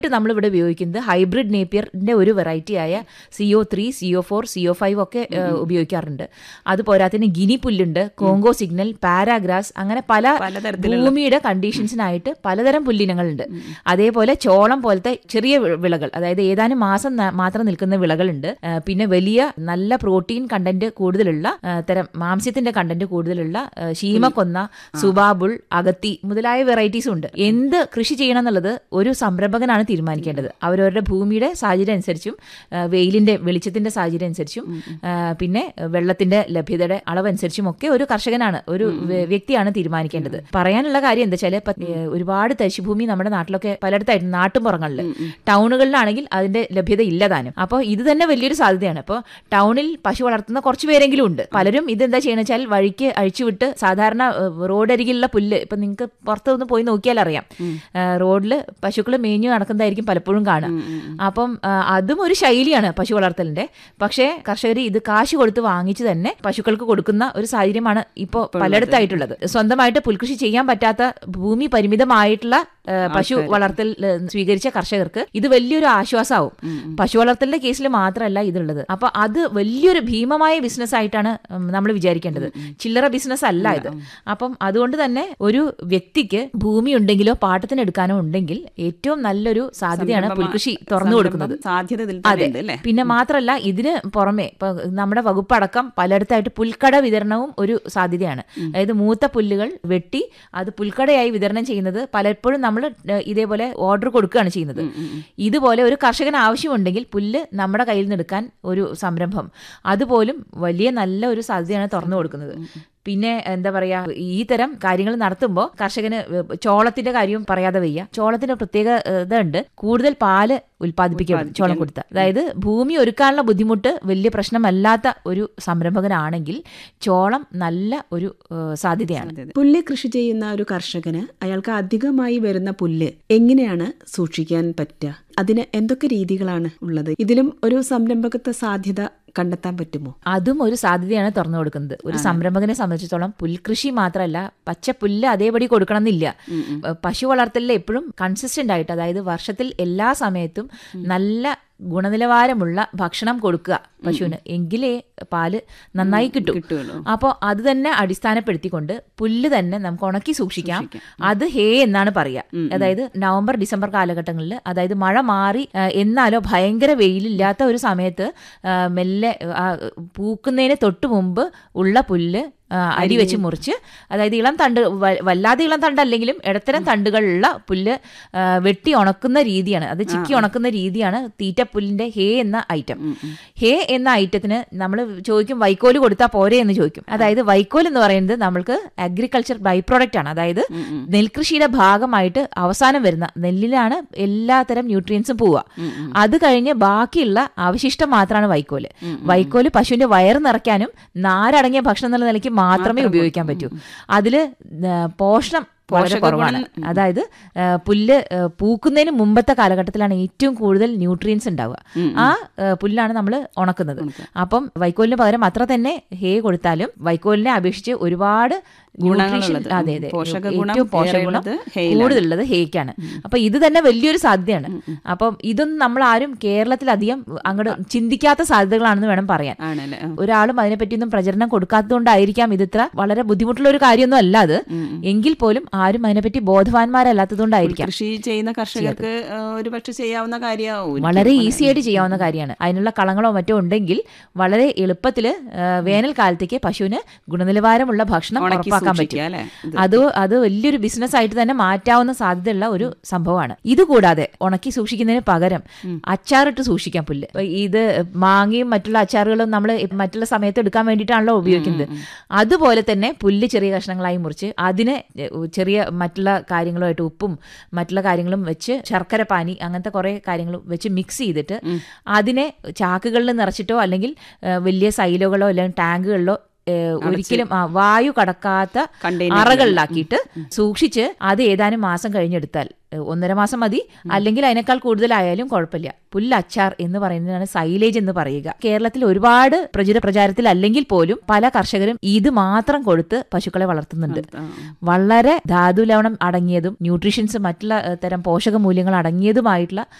നമ്മളിവിടെ ഉപയോഗിക്കുന്നത് ഹൈബ്രിഡ് നേപ്പിയറിന്റെ ഒരു വെറൈറ്റി ആയ CO three CO four CO five ഒക്കെ ഏഹ്, ഉപയോഗിക്കാറുണ്ട് അത് പോരാത്തിന് ഗിനി പുല്ലുണ്ട് കോങ്കോ സിഗ്നൽ പാരാഗ്രാസ് അങ്ങനെ പല പലതരത്തിലുള്ള ഭൂമിയുടെ കണ്ടീഷൻസിനായിട്ട് പലതരം പുല്ലിനങ്ങളുണ്ട് അതേപോലെ ചോളം പോലത്തെ ചെറിയ വി- വിളകൾ അതായത് ഏതാനും മാസം ന- മാത്രം നിൽക്കുന്ന വിളകളുണ്ട് ആ, പിന്നെ വലിയ നല്ല പ്രോട്ടീൻ കണ്ടന്റ് കൂടുതലുള്ള ആ, തരം മാംസ്യത്തിന്റെ കണ്ടന്റ് കൂടുതലുള്ള ആ, ശീമക്കൊന്ന സുബാബുൾ അഗത്തി മുതലായ വെറൈറ്റീസും ഉണ്ട് എന്ത് കൃഷി ചെയ്യണം എന്നുള്ളത് ഒരു സംരംഭകനാണ് തീരുമാനിക്കേണ്ടത് അവരവരുടെ ഭൂമിയുടെ സാഹചര്യം അനുസരിച്ചും ആ, വെയിലിന്റെ വെളിച്ചത്തിന്റെ സാഹചര്യം അനുസരിച്ചും ആ, പിന്നെ വെള്ളത്തിന്റെ ലഭ്യതയുടെ അളവനുസരിച്ചും ഒക്കെ ഒരു കർഷകനാണ് ഒരു വ്യ- വ്യക്തിയാണ് തീരുമാനിക്കേണ്ടത് പറയാനുള്ള കാര്യം എന്താ വെച്ചാൽ ഒരുപാട് തരിശുഭൂമി നമ്മുടെ നാട്ടിലൊക്കെ പലയിടത്തായിട്ട് നാട്ടുപുറങ്ങളിൽ ടൗണുകളിലാണെങ്കിൽ അതിന്റെ ലഭ്യത ഇല്ലതാനും അപ്പോൾ ഇത് തന്നെ വലിയൊരു സാധ്യതയാണ് അപ്പോൾ ടൗണിൽ പശു വളർത്തുന്ന കുറച്ച് പേരെങ്കിലും ഉണ്ട് പലരും ഇതെന്താ ചെയ്യണമെന്ന് വെച്ചാൽ വഴിക്ക് അഴിച്ചുവിട്ട് സാധാരണ ഏഹ്, റോഡരികിലുള്ള പുല്ല് ഇപ്പൊ നിങ്ങൾക്ക് പുറത്തൊന്ന് പോയി നോക്കിയാൽ അറിയാം റോഡിൽ പശുക്കൾ മേഞ്ഞു നടക്കുന്നതായിരിക്കും പലപ്പോഴും കാണുക അപ്പം ആ, അതും ഒരു ശൈലിയാണ് പശു വളർത്തലിന്റെ പക്ഷേ കർഷകർ ഇത് കാശ് കൊടുത്ത് വാങ്ങിച്ച് തന്നെ പശുക്കൾക്ക് കൊടുക്കുന്ന ഒരു സാഹചര്യമാണ് ഇപ്പോൾ പലയിടത്തായിട്ടുള്ളത് സ്വന്തമായിട്ട് പുൽകൃഷി ചെയ്യാൻ പറ്റാത്ത ഭൂമി പരിമിതമായിട്ടുള്ള ആ, പശു വളർത്തൽ ഏ, സ്വീകരിച്ച കർഷകർക്ക് ഇത് വലിയൊരു ആശ്വാസമാവും പശു വളർത്തലിന്റെ കേസിൽ മാത്രമല്ല ഇതുള്ളത് അപ്പൊ അത് വലിയൊരു ഭീമമായ ബിസിനസ് ആയിട്ടാണ് നമ്മൾ വിചാരിക്കേണ്ടത് ചില്ലറ ബിസിനസ് അല്ല ഇത് അപ്പം അതുകൊണ്ട് തന്നെ ഒരു വ്യക്തിക്ക് ഭൂമി ഉണ്ടെങ്കിലോ പാട്ടത്തിന് എടുക്കാനോ ഉണ്ടെങ്കിൽ ഏറ്റവും നല്ലൊരു സാധ്യതയാണ് പുൽകൃഷി തുറന്നു കൊടുക്കുന്നത് സാധ്യത ഇതിൽ തന്നെ ഉണ്ട് അല്ലേ പിന്നെ മാത്രമല്ല ഇതിന് പുറമെ ഇപ്പൊ നമ്മുടെ വകുപ്പടക്കം പലയിടത്തായിട്ട് പുൽക്കട വിതരണവും ഒരു സാധ്യതയാണ് അതായത് മൂത്ത പുല്ലുകൾ വെട്ടി അത് പുൽക്കടയായി വിതരണം ചെയ്യുന്നത് പലപ്പോഴും നമ്മൾ ഇതേപോലെ ഓർഡർ കൊടുക്കുകയാണ് ചെയ്യുന്നത് ഇതുപോലെ ഒരു കർഷകന് ആവശ്യമുണ്ടെങ്കിൽ പുല്ല് നമ്മുടെ കയ്യിൽ നിന്ന് എടുക്കാൻ ഒരു സംരംഭം അതുപോലും വലിയ നല്ല ഒരു സാധ്യതയാണ് തുറന്നു കൊടുക്കുന്നത് പിന്നെ എന്താ പറയാ ഈ തരം കാര്യങ്ങൾ നടത്തുമ്പോൾ കർഷകന് ചോളത്തിന്റെ കാര്യവും പറയാതെ വയ്യ ചോളത്തിന്റെ പ്രത്യേക ഏഹ്, ഇതുണ്ട് കൂടുതൽ പാല് ഉൽപ്പാദിപ്പിക്കും ചോളം കൊടുത്ത അതായത് ഭൂമി ഒരുക്കാനുള്ള ബുദ്ധിമുട്ട് വലിയ പ്രശ്നമല്ലാത്ത ഒരു സംരംഭകനാണെങ്കിൽ ചോളം നല്ല ഒരു ഏഹ്, സാധ്യതയാണ് അതെ, അതെ. പുല്ല് കൃഷി ചെയ്യുന്ന ഒരു കർഷകന് അയാൾക്ക് അധികമായി വരുന്ന പുല്ല് എങ്ങനെയാണ് സൂക്ഷിക്കാൻ പറ്റുക അതിന് എന്തൊക്കെ രീതികളാണ് ഉള്ളത് ഇതിലും ഒരു സംരംഭകത്വ സാധ്യത കണ്ടെത്താൻ പറ്റുമോ അതും ഒരു സാധ്യതയാണ് തുറന്നു കൊടുക്കുന്നത് ഒരു സംരംഭകനെ സംബന്ധിച്ചിടത്തോളം പുൽകൃഷി മാത്രമല്ല പച്ച പുല്ല് അതേപടി കൊടുക്കണം എന്നില്ല ഏഹ് പശു വളർത്തലിൽ എപ്പോഴും കൺസിസ്റ്റന്റ് ആയിട്ട് അതായത് വർഷത്തിൽ എല്ലാ സമയത്തും നല്ല ഗുണനിലവാരമുള്ള ഭക്ഷണം കൊടുക്കുക പശുവിന് എങ്കിലേ പാല് നന്നായി കിട്ടും കിട്ടുമല്ലോ അപ്പോൾ അത് തന്നെ അടിസ്ഥാനപ്പെടുത്തിക്കൊണ്ട് പുല്ല് തന്നെ നമുക്ക് ഉണക്കി സൂക്ഷിക്കാം അത് ഹേ എന്നാണ് പറയുക അതായത് നവംബർ ഡിസംബർ കാലഘട്ടങ്ങളിൽ അതായത് മഴ മാറി ആ, എന്നാലോ ഭയങ്കര വെയിലില്ലാത്ത ഒരു സമയത്ത് ആ, മെല്ലെ ആ, പൂക്കുന്നതിന് തൊട്ട് മുമ്പ് ഉള്ള പുല്ല് ആ, അരി വെച്ച് മുറിച്ച് അതായത് ഇളം തണ്ട് വ- വല്ലാതെ ഇളം തണ്ടല്ലെങ്കിലും ഇടത്തരം തണ്ടുകളുള്ള പുല്ല് ആ, വെട്ടി ഉണക്കുന്ന രീതിയാണ് അത് ചിക്കി ഉണക്കുന്ന രീതിയാണ് തീറ്റപ്പുല്ലിന്റെ ഹേ എന്ന ഐറ്റം ഹേ എന്ന ഐറ്റത്തിന് നമ്മൾ ചോദിക്കും വൈക്കോല് കൊടുത്താൽ പോരെ എന്ന് ചോദിക്കും അതായത് വൈക്കോൽ എന്ന് പറയുന്നത് നമ്മൾക്ക് അഗ്രികൾച്ചർ ബൈ പ്രോഡക്റ്റ് ആണ് അതായത് നെൽകൃഷിയുടെ ഭാഗമായിട്ട് അവസാനം വരുന്ന നെല്ലിലാണ് എല്ലാത്തരം ന്യൂട്രിയൻസും പോവുക അത് കഴിഞ്ഞ് ബാക്കിയുള്ള അവശിഷ്ടം മാത്രമാണ് വൈക്കോല് വൈക്കോല് പശുവിന്റെ വയറ് നിറയ്ക്കാനും നാരടങ്ങിയ ഭക്ഷണം എന്നുള്ള നിലയ്ക്ക് മാത്രമേ ഉപയോഗിക്കാൻ പറ്റൂ അതില് ആ, പോഷണം വളരെ കുറവാണ് അതായത് ആ, പുല്ല് ആ, പൂക്കുന്നതിന് മുമ്പത്തെ കാലഘട്ടത്തിലാണ് ഏറ്റവും കൂടുതൽ ന്യൂട്രിയൻസ് ഉണ്ടാവുക ആ ആ, പുല്ലാണ് നമ്മൾ ഉണക്കുന്നത് അപ്പം വൈക്കോലിന് പകരം അത്ര തന്നെ ഹേ കൊടുത്താലും വൈക്കോലിനെ അപേക്ഷിച്ച് ഒരുപാട് ന്യൂട്രീഷൻ ഗുണങ്ങളുള്ളത്. അതെ അതെ പോഷക ഗുണം ഏറ്റവും പോഷക ഗുണം ഏറെയുള്ളത് ഹേയിലാണ്. കൂടുതലുള്ളത് ഹേക്കാണ് അപ്പൊ ഇത് തന്നെ വലിയൊരു സാധ്യതയാണ് അപ്പം ഇതൊന്നും നമ്മൾ ആരും കേരളത്തിലധികം അങ്ങോട്ട് ചിന്തിക്കാത്ത സാധ്യതകളാണെന്ന് വേണം പറയാൻ ആണല്ലേ ആ. ഒരാളും അതിനെപ്പറ്റിയൊന്നും പ്രചരണം കൊടുക്കാത്തതുകൊണ്ടായിരിക്കാം ഇത് ഇത്ര വളരെ ബുദ്ധിമുട്ടുള്ള ഒരു കാര്യമൊന്നും അല്ല അത് എങ്കിൽ പോലും ആരും അതിനെപ്പറ്റി ബോധവാന്മാരല്ലാത്തതുകൊണ്ടായിരിക്കാം കൃഷി ചെയ്യുന്ന കർഷകർക്ക് ആ, ഒരു പക്ഷെ ചെയ്യാവുന്ന കാര്യമാവും വളരെ ഈസി ആയിട്ട് ചെയ്യാവുന്ന കാര്യമാണ് അതിനുള്ള കളങ്ങളോ മറ്റോ ഉണ്ടെങ്കിൽ വളരെ എളുപ്പത്തിൽ വേനൽക്കാലത്തേക്ക് പശുവിന് ഗുണനിലവാരമുള്ള ഭക്ഷണം ഉണക്കി ഉറപ്പാക്കാൻ പറ്റും സൂക്ഷിക്കുക അല്ലേ ഇത് അത് അത് വലിയൊരു ബിസിനസ് ആയിട്ട് തന്നെ മാറ്റാവുന്ന സാധ്യതയുള്ള ഒരു സംഭവമാണ് ഇത് കൂടാതെ ഉണക്കി സൂക്ഷിക്കുന്നതിന് പകരം അച്ചാറിട്ട് സൂക്ഷിക്കാം പുല്ല് ഇപ്പൊ ഇത് മാങ്ങയും മറ്റുള്ള അച്ചാറുകളും നമ്മൾ മറ്റുള്ള സമയത്ത് എടുക്കാൻ വേണ്ടിയിട്ടാണല്ലോ ഉപയോഗിക്കുന്നത് അതുപോലെ തന്നെ പുല്ല് ചെറിയ കഷ്ണങ്ങളായി മുറിച്ച് അതിനെ ചെറിയ മറ്റുള്ള കാര്യങ്ങളുമായിട്ട് ഉപ്പും മറ്റുള്ള കാര്യങ്ങളും വെച്ച് ശർക്കര പാനി അങ്ങനത്തെ കുറെ കാര്യങ്ങളും വെച്ച് മിക്സ് ചെയ്തിട്ട് അതിനെ ചാക്കുകളിൽ നിറച്ചിട്ടോ അല്ലെങ്കിൽ ആ, വലിയ സൈലോകളോ അല്ലെങ്കിൽ ടാങ്കുകളിലോ ഏഹ്, ഒരിക്കലും ആ, വായു കടക്കാത്ത Container അറകളിലാക്കിയിട്ട് സൂക്ഷിച്ച് അത് ഏതാനും മാസം കഴിഞ്ഞെടുത്താൽ ഏഹ്, ഒന്നര മാസം മതി അല്ലെങ്കിൽ അതിനേക്കാൾ കൂടുതലായാലും കുഴപ്പമില്ല പുല്ലച്ചാർ എന്ന് പറയുന്നതാണ് സൈലേജ് എന്ന് പറയുക കേരളത്തിൽ ഒരുപാട് പ്രചുര പ്രചാരത്തിൽ അല്ലെങ്കിൽ പോലും പല കർഷകരും ഇത് മാത്രം കൊടുത്ത് പശുക്കളെ വളർത്തുന്നുണ്ട് ആ, വളരെ ധാതു ലവണം അടങ്ങിയതും ന്യൂട്രീഷൻസ് മറ്റുള്ള ഏഹ്, തരം പോഷക മൂല്യങ്ങൾ അടങ്ങിയതുമായിട്ടുള്ള